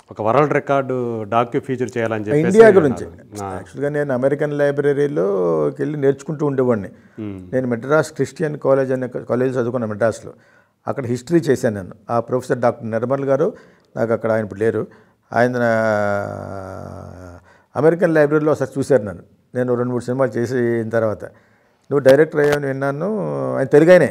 ఒక world record డాక్యూ feature చేయాలని చెప్పి ఇండియా గురించి యాక్చువల్గా నేను అమెరికన్ లైబ్రరీలోకి వెళ్ళి నేర్చుకుంటూ ఉండేవాడిని నేను మెడ్రాస్ క్రిస్టియన్ కాలేజ్ అనే కాలేజ్ చదువుకున్నాను మెడ్రాస్లో అక్కడ హిస్టరీ చేశాను నేను ఆ ప్రొఫెసర్ డాక్టర్ నిర్మల్ గారు నాకు అక్కడ ఆయన ఇప్పుడు లేరు ఆయన అమెరికన్ లైబ్రరీలో ఒకసారి చూశారు నన్ను నేను రెండు మూడు సినిమాలు చేసిన తర్వాత నువ్వు డైరెక్టర్ అయ్యావని విన్నాను ఆయన తెలుగైనే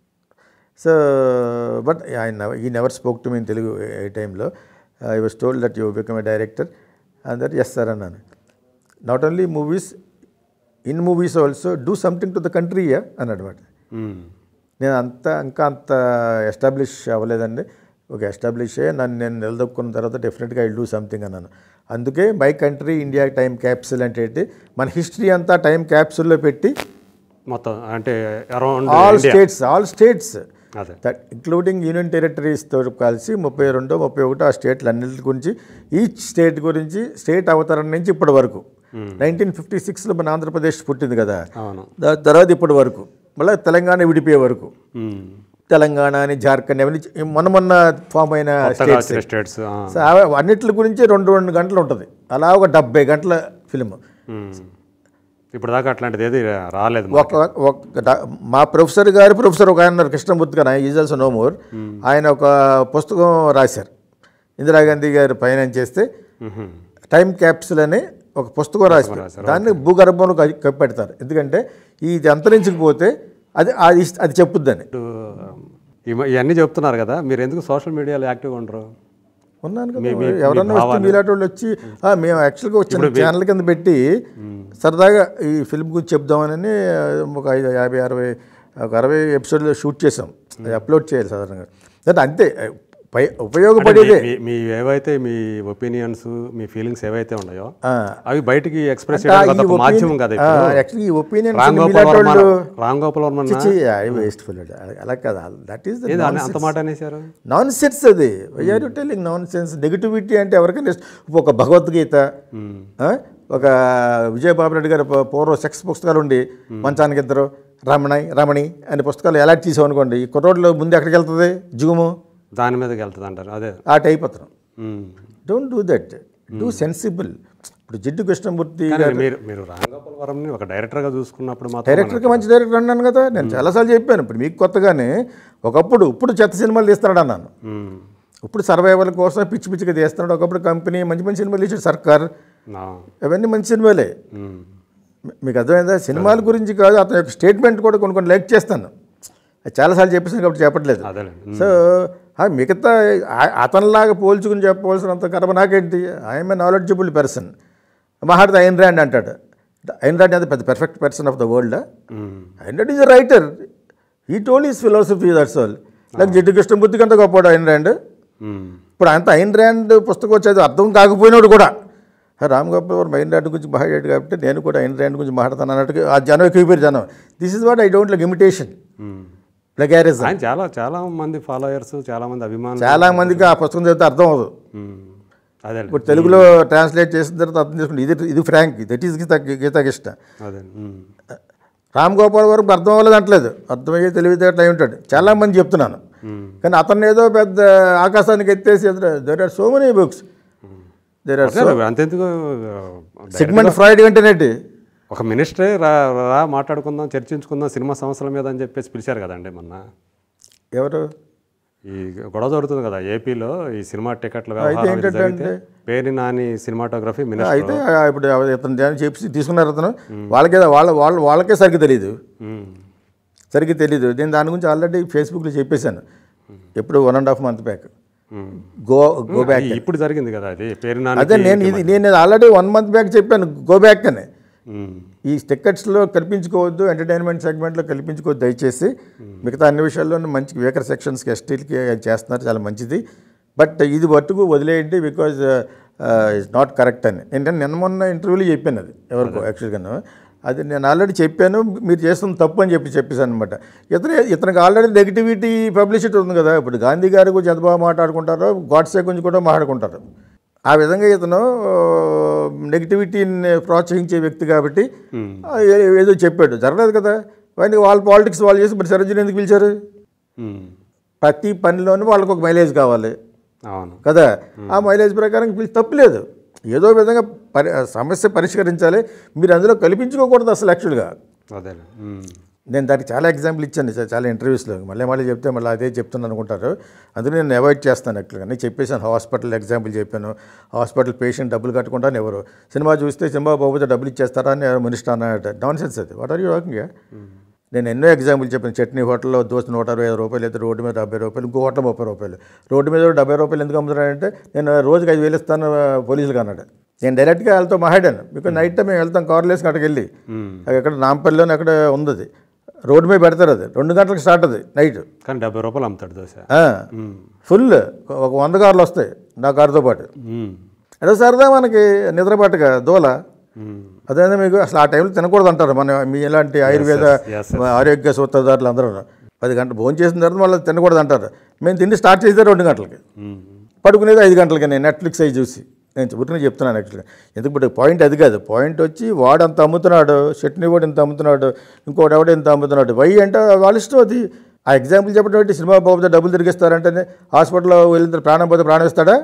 సో బట్ ఆయన ఈ never spoke to me in Telugu ఏ టైంలో I was told that you become a director and that yes sir అన్నాను not only movies in movies also do something to the country అన్నాడు అనమాట నేను అంత ఇంకా అంత ఎస్టాబ్లిష్ అవ్వలేదండి ఒక ఎస్టాబ్లిష్ అయ్యి నన్ను నేను నిలదొక్కున్న తర్వాత డెఫినెట్గా ఐ డూ సంథింగ్ అన్నాను అందుకే my country India time capsule అంటే ఏంటి మన హిస్టరీ అంతా టైం క్యాప్సుల్లో పెట్టి మొత్తం అంటే around all states all states అదే దట్ ఇంక్లూడింగ్ యూనియన్ టెరిటరీస్తో కలిసి ముప్పై రెండు ముప్పై ఒకటి ఆ స్టేట్లు అన్నింటి గురించి ఈచ్ స్టేట్ గురించి స్టేట్ అవతరణ నుంచి ఇప్పటి వరకు నైన్టీన్ ఫిఫ్టీ సిక్స్లో మన ఆంధ్రప్రదేశ్ పుట్టింది కదా అవును దాని తర్వాత ఇప్పటి వరకు మళ్ళీ తెలంగాణ విడిపోయే వరకు మ్మ్. తెలంగాణ అని జార్ఖండ్ అవన్నీ చ- మొన్న మొన్న ఫామ్ అయిన కొత్తగా స్టేట్స్ వచ్చిన స్టేట్స్ ఆ. సో అవ- అన్నిటి గురించి రెండు రెండు గంటలు ఉంటుంది అలా ఒక డెబ్బై గంటల ఫిల్మ్ మ్మ్. ఇప్పుడు దాకా అట్లాంటిది ఏది రాలేదు ఒక ఒక డా- మా ప్రొఫెసర్ గారి ప్రొఫెసర్ ఒక ఆయన ఉన్నారు కృష్ణమూర్తి గారు ఈజ్ ఆల్సో నో మోర్ ఆయన ఒక పుస్తకం రాశారు ఇందిరాగాంధీ గారు ఫైనాన్స్ చేస్తే మ్మ్. టైం క్యాప్సుల్ అని ఒక పుస్తకం రాశారు దాన్ని భూగర్భంలో కప్పి- కప్పెడతారు ఎందుకంటే ఇది అంతరించకపోతే అది అది ఇస్- అది చెప్పుద్దని ఇప్పుడు ఇవ- ఇవన్నీ చెప్తున్నారు కదా మీరు ఎందుకు సోషల్ మీడియాలో యాక్టివ్గా ఉండరు ఉన్నాను కదా ఎవరన్నా వస్తే మీలాంటి వాళ్ళు వచ్చి "ఆ, మేము యాక్చువల్గా వచ్చిన ఛానల్ కింద పెట్టి సరదాగా ఈ ఫిల్మ్ గురించి చెప్దామని ఒక ఐదు యాభై అరవై ఒక అరవై ఎపిసోడ్లో షూట్ చేసాం అది అప్లోడ్ చేయాలి సాధారణంగా అంటే అంతే పై ఉపయోగపడేదే మీ- మీ ఏవైతే మీ ఒపీనియన్స్ మీ ఫీలింగ్స్ ఏవైతే ఉన్నాయో ఆ. అవి బయటికి ఎక్స్ప్రెస్ ఆ, చేయడానికి ఈ అదొక మాధ్యమం కదా opinion- ఇప్పుడు ఆ, యాక్చువల్లీ ఈ opinion Ram Gopal Varma Ram Gopal Varma waste full అలా కదా దట్ ఈస్ ఏది అన్న- అంత మాట అనేసారు నాన్ సెన్స్ అది why are you telling nonsense negativity అంటే ఎవరికైనా ఇష్టం. ఒక భగవద్గీత ఆ? ఒక విజయబాబు రెడ్డి గారి పూ- పూర్వ సెక్స్ పుస్తకాలు ఉండి మంచానికి ఇద్దరు రమణి రమణి అనే పుస్తకాలు ఎలా తీసాం అనుకోండి ఈ కుర్రోడ్లో ముందు ఎక్కడికి వెళ్తుంది జుగుము దాని మీదకి వెళ్తుంది అంటారు అదే ఆ టైప్ అతను hmm. Don't do that do sensible ఇప్పుడు జిడ్డు కృష్ణమూర్తి కానీ మీరు మీరు రామ్ గోపాల్ వర్మని ఒక డైరెక్టర్గా చూసుకున్నప్పుడు మాత్రం డైరెక్టర్కి మంచి డైరెక్టర్ అన్నాను కదా నేను చాలాసార్లు చెప్పాను ఇప్పుడు మీకు కొత్తగానే ఒకప్పుడు ఇప్పుడు చెత్త సినిమాలు తీస్తున్నాడు అన్నాను మ్మ్. ఇప్పుడు సర్వైవల్ కోసం పిచ్చి పిచ్చిగా తీస్తున్నాడు ఒకప్పుడు కంపెనీ మంచి మంచి సినిమాలు తీసాడు సర్కార్ నా. అవన్నీ మంచి సినిమాలే మ్మ్. మీ- మీకు అర్థమైందా సినిమాల గురించి కాదు అతని యొక్క స్టేట్మెంట్ కూడా కొన్ని కొన్ని లైక్ చేస్తాను అది చాలాసార్లు చెప్పేసాను కాబట్టి చెప్పట్లేదు అదేలేండి సో ఆ మిగతా ఆ- అతనిలాగా పోల్చుకుని చెప్పవలసినంత కర్మ నాకేంటి ఐఎమ్ ఏ నాలెడ్జబుల్ పర్సన్ మహారథ ఐన్ ర్యాండ్ అంటాడు ఐన్ ర్యాండ్ అది పెద్ద perfect person of the world hmm. Ayn Rand is a writer he told his philosophy that's all like Jiddu Krishnamurti కంటే గొప్పవాడు ఐన్ ర్యాండ్ మ్మ్. ఇప్పుడు అంత ఐన్ ర్యాండ్ పుస్తకం వచ్చేది అర్థం కాకపోయినాడు కూడా "hey, Ram Gopal Varma Ayn Rand గురించి మాట్లాడాడు కాబట్టి నేను కూడా ఐన్ ర్యాండ్ గురించి మాట్లాడతాను అన్నట్టుగా ఆ జనం ఎక్కువ జనం this is what I don't like imitation hmm. Plagiarism ఆయన చాలా చాలా మంది ఫాలోయర్స్ చాలా మంది అభిమానులు చాలా మందికి ఆ పుస్తకం చదివితే అర్థం అవ్వదు మ్మ్. అదే ఇప్పుడు తెలుగులో ట్రాన్స్లేట్ చేసిన తర్వాత అర్థం చేసుకుంటే ఇది ఇది frank that is Geetha Geethakrishna అదే మ్మ్. రామ్ గోపాల్ వరకు అర్థం అవ్వలేదు అంటలేదు అర్థమయ్యే తెలివితేటలు అయి ఉంటాడు చాలా మంది చెప్తున్నాను మ్మ్. కానీ అతన్ని ఏదో పెద్ద ఆకాశానికి ఎత్తేసి there are so many books there are అదే అంతెందుకు సిగ్మెంట్ ఫ్రాయిడ్ అంటేనేటి ఒక మినిస్టరే రా రా మాట్లాడుకుందాం చర్చించుకుందాం సినిమా సంస్థల మీద అని చెప్పేసి పిలిచారు కదండి మొన్న ఎవరు ఈ గొడవ జరుగుతుంది కదా ఏపీలో ఈ సినిమా టికెట్ల వ్యవహారం ఇది జరిగితే పేరు నాని సినిమాటోగ్రఫీ మినిస్టర్ అయితే ఆ ఇప్పుడు ఇతను ధ్యానం చెప్పి తీసుకున్నారు అతను వాళ్ళకే వాళ్ళ వాళ్ళ వాళ్ళకే సరిగ్గా తెలియదు మ్మ్. సరిగ్గా తెలియదు నేను దాని గురించి ఆల్రెడీ ఫేస్బుక్లో చెప్పేశాను ఎప్పుడు one and half month back hmm. Go go back ఈ- ఇప్పుడు జరిగింది కదా అది పేరు నాని అదే నేను ఇది నేను ఆల్రెడీ వన్ మంత్ బ్యాక్ చెప్పాను గో బ్యాక్ అని మ్మ్. ఈ టికెట్స్లో కల్పించుకోవద్దు ఎంటర్టైన్మెంట్ సెగ్మెంట్లో కల్పించుకోవద్దు దయచేసి మిగతా అన్ని విషయాల్లో మంచి వేకర్ సెక్షన్స్కి ఎస్టీలకి చేస్తున్నారు చాలా మంచిది బట్ ఇది మట్టుకు వదిలేయండి బికాజ్ ఇట్స్ నాట్ కరెక్ట్ అని ఏంటంటే నిన్న మొన్న ఇంటర్వ్యూలో చెప్పాను అది ఎవరికో యాక్చువల్గాను అది నేను ఆల్రెడీ చెప్పాను మీరు చేస్తున్న తప్పు అని చెప్పి చెప్పేసాను అనమాట ఇతను ఇతనికి ఆల్రెడీ నెగిటివిటీ పబ్లిసిటీ ఉంది కదా ఇప్పుడు గాంధీ గారి గురించి ఎంత బాగా మాట్లాడుకుంటారో గాడ్సే గురించి కూడా మాట్లాడుకుంటారు ఆ విధంగా ఇతను నెగిటివిటీని ప్రోత్సహించే వ్యక్తి కాబట్టి ఆ, ఏ- ఏదో చెప్పాడు జరగలేదు కదా వాడిని వాళ్ళ పాలిటిక్స్ వాళ్ళు చేసి మరి సరోజిని ఎందుకు పిలిచారు మ్మ్. ప్రతి పనిలోనూ వాళ్ళకి ఒక మైలేజ్ కావాలి అవును కదా ఆ మైలేజ్ ప్రకారం వీళ్ళు తప్పులేదు ఏదో విధంగా పరి సమస్య పరిష్కరించాలి మీరు అందులో కల్పించుకోకూడదు అసలు యాక్చువల్గా అదే ఉమ్. నేను దానికి చాలా ఎగ్జాంపుల్ ఇచ్చాను చా- చాలా ఇంటర్వ్యూస్లో మళ్ళీ మళ్ళీ చెప్తే మళ్ళీ అదే చెప్తున్నాను అనుకుంటారు అందులో నేను అవాయిడ్ చేస్తాను యాక్చువల్గా నేను చెప్పేశాను హాస్పిటల్ ఎగ్జాంపుల్ చెప్పాను హాస్పిటల్ పేషెంట్ డబ్బులు కట్టకుండా ఎవరు సినిమా చూస్తే సినిమా పోతే డబ్బులు ఇచ్చేస్తారా అని మినిస్టర్ అన్నట్టు నాన్ సెన్స్ అది వాట్ ఆర్ యూ వాకింగ్ నేను ఎన్నో ఎగ్జాంపుల్ చెప్పాను చట్నీ హోటల్లో దోశ నూట అరవై ఐదు రూపాయలు అయితే రోడ్డు మీద డెబ్బై రూపాయలు ఇంకో హోటల్ ముప్పై రూపాయలు రోడ్డు మీద కూడా డెబ్బై రూపాయలు ఎందుకు అమ్ముతున్నాడంటే నేను రోజుకి ఐదు వేలు ఇస్తాను పోలీసులకు అన్నాడు నేను డైరెక్ట్గా వాళ్ళతో మాట్లాడాను బికాజ్ నైట్ టైం మేము వెళ్తాం కార్లు వేసుకుని అక్కడికి వెళ్ళి అది ఎక్కడ నాంపల్లిలోనే అక్కడ ఉంది అది రోడ్డు మీద పెడతారు అది రెండు గంటలకు స్టార్ట్ అది నైట్ కానీ డెబ్బై రూపాయలు అమ్ముతాడు దోశ ఉమ్. ఫుల్ ఒక వంద కార్లు వస్తాయి నా కారుతో పాటు ఉమ్. అదే సరదా మనకి నిద్రపట్టక దోల ఉమ్. అదే మీకు అసలు ఆ టైంలో తినకూడదు అంటారు మన మీ ఇలాంటి ఆయుర్వేద yes, ఆరోగ్య సూత్రధారులు అందరూ పది గంటలు భోజనం చేసిన తర్వాత మళ్ళీ తినకూడదు అంటారు మేము తిండి స్టార్ట్ చేస్తే రెండు గంటలకి ఉమ్. పడుకునేది ఐదు గంటలకి నేను నెట్ఫ్లిక్స్ అవి చూసి నేను ఊరికనే చెప్తున్నాను యాక్చువల్గా ఎందుకు బట్ పాయింట్ అది కాదు పాయింట్ వచ్చి వాడు అంత అమ్ముతున్నాడు చట్నీ వాడు ఇంత అమ్ముతున్నాడు ఇంకోటి ఎవడు ఇంత అమ్ముతున్నాడు వై అంటే వాళ్ళ ఇష్టం అది ఆ ఎగ్జాంపుల్ చెప్పడం ఏంటి సినిమా పోతే డబ్బులు తిరిగిస్తారంటేనే హాస్పిటల్లో వెళ్ళిన తర్వాత ప్రాణం పోతే ప్రాణం ఇస్తాడా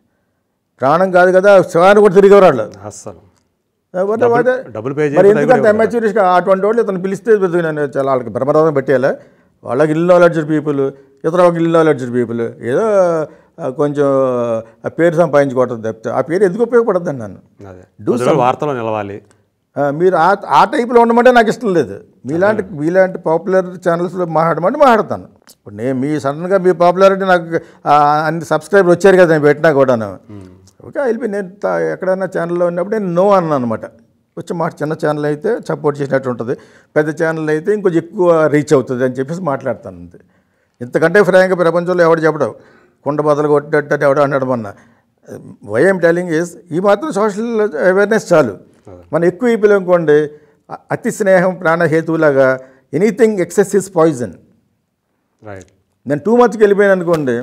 ప్రాణం కాదు కదా శవాన్ని కూడా తిరిగి వాళ్ళు అస్సలు వాటే- వాటే- డబ్బులు పే మరి చేయకపోతే ఎందుకంటే అమెచ్యూరిస్గా అటువంటి వాళ్ళు ఇతను పిలిస్తే పెద్దగా నేను చాలా వాళ్ళకి బ్రహ్మరథం పెట్టేయాలి వాళ్ళకి ఇల్లు నాలెడ్జ్డ్ పీపుల్ ఇతర ఒక ఇల్లు నాలెడ్జ్డ్ పీపుల్ ఏదో ఆ, కొంచెం ఆ పేరు సంపాదించుకోవటం తప్పితే ఆ పేరు ఎందుకు ఉపయోగపడద్దు నన్ను అదే కొద్దిగా వార్తలో నిలవాలి ఆ, మీరు ఆ ఆ టైప్లో ఉండమంటే నాకు ఇష్టం లేదు మీలాంటి మీలాంటి పాపులర్ ఛానల్స్లో మాట్లాడమంటే మాట్లాడతాను ఇప్పుడు నేను మీ సడన్గా మీ పాపులారిటీ నాకు ఆ, అన్ని సబ్స్క్రైబర్ వచ్చారు కదా నేను పెట్టినా కూడాను ఓకే వెళ్ళిపోయి నేను త- ఎక్కడైనా ఛానల్లో ఉన్నప్పుడు నేను నో అన్నాను అనమాట వచ్చి మాట చిన్న ఛానల్ అయితే సపోర్ట్ చేసినట్టు ఉంటుంది పెద్ద ఛానల్ అయితే ఇంకొంచెం ఎక్కువ రీచ్ అవుతుంది అని చెప్పేసి మాట్లాడతాను అంతే ఇంతకంటే ఫ్రాంక్గా ప్రపంచంలో ఎవడు చెప్పడం కుండ బదులు కొట్టేటట్టు ఎవడో అన్నాడు మొన్న వైఎం టెలింగ్ ఇస్ ఈ మాత్రం సోషల్ అవేర్నెస్ చాలు మనం ఎక్కువ అయిపోయాం అనుకోండి అ- అతి స్నేహం ప్రాణహేతువులాగా anything excess is poison right నేను టూ మచ్కి వెళ్ళిపోయాను అనుకోండి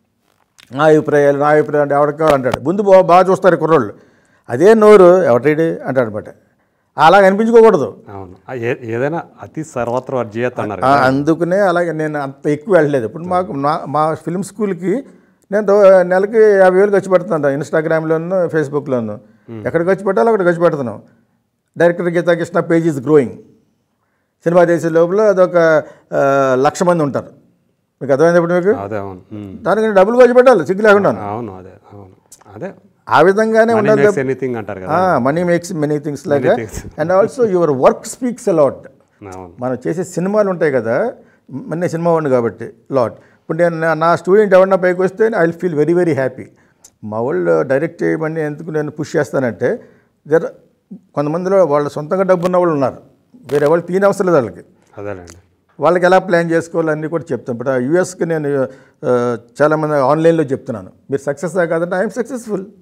నా అభిప్రాయాలు నా అభిప్రాయం అంటే ఎవరికి కావాలంటాడు ముందు బా బాగా చూస్తారు ఈ కుర్రోళ్ళు అదే నోరు ఎవరిడి అంటాడు అనమాట అలా అనిపించుకోకూడదు అవును ఆ ఏ- ఏదైనా అతి సర్వత్ర వర్జీయత అన్నారు ఆ, అందుకనే అలాగే నేను అంత ఎక్కువ వెళ్ళలేదు ఇప్పుడు మాకు మా మా ఫిల్మ్ స్కూల్కి నేను రో- నెలకి యాభై వేలు ఖర్చు పెడుతున్నాను ఇన్స్టాగ్రామ్లోను ఫేస్బుక్లోను ఎక్కడ ఖర్చు పెట్టాలో అక్కడ ఖర్చు పెడుతున్నాం director Geetha Krishna page is growing cinema చేసే లోపల అదొక ఆ, లక్ష మంది ఉంటారు మీకు అర్థమైంది ఇప్పుడు మీకు అదే అవును ఉమ్. దానికి డబ్బులు ఖర్చు పెట్టాలి సిగ్గు లేకుండా అవును అదే అవును అదే ఆ విధంగానే ఉండాలి ఎనీథింగ్ అంటారు కదా మనీ మేక్స్ మెనీ థింగ్స్ లాగా things. And also your work speaks a lot అవును మనం చేసే సినిమాలు ఉంటాయి కదా మ- నేను సినిమా వాడిని కాబట్టి లాట్ ఇప్పుడు నేను నా- నా స్టూడెంట్ ఎవరన్నా పైకి వస్తే I feel very very happy మా వాళ్ళు డైరెక్ట్ చేయమని ఎందుకు నేను పుష్ చేస్తానంటే జర కొంతమందిలో వాళ్ళ సొంతంగా డబ్బు ఉన్న వాళ్ళు ఉన్నారు వేరే వాళ్ళు తీని అవసరం లేదు వాళ్ళకి అదేలేండి వాళ్ళకి ఎలా ప్లాన్ చేసుకోవాలి అన్నీ కూడా చెప్తాను ఇప్పుడు యూఎస్కి నేను ఆ, చాలామంది ఆన్లైన్లో చెప్తున్నాను మీరు సక్సెస్ కాదంటే ఐఎమ్ సక్సెస్ఫుల్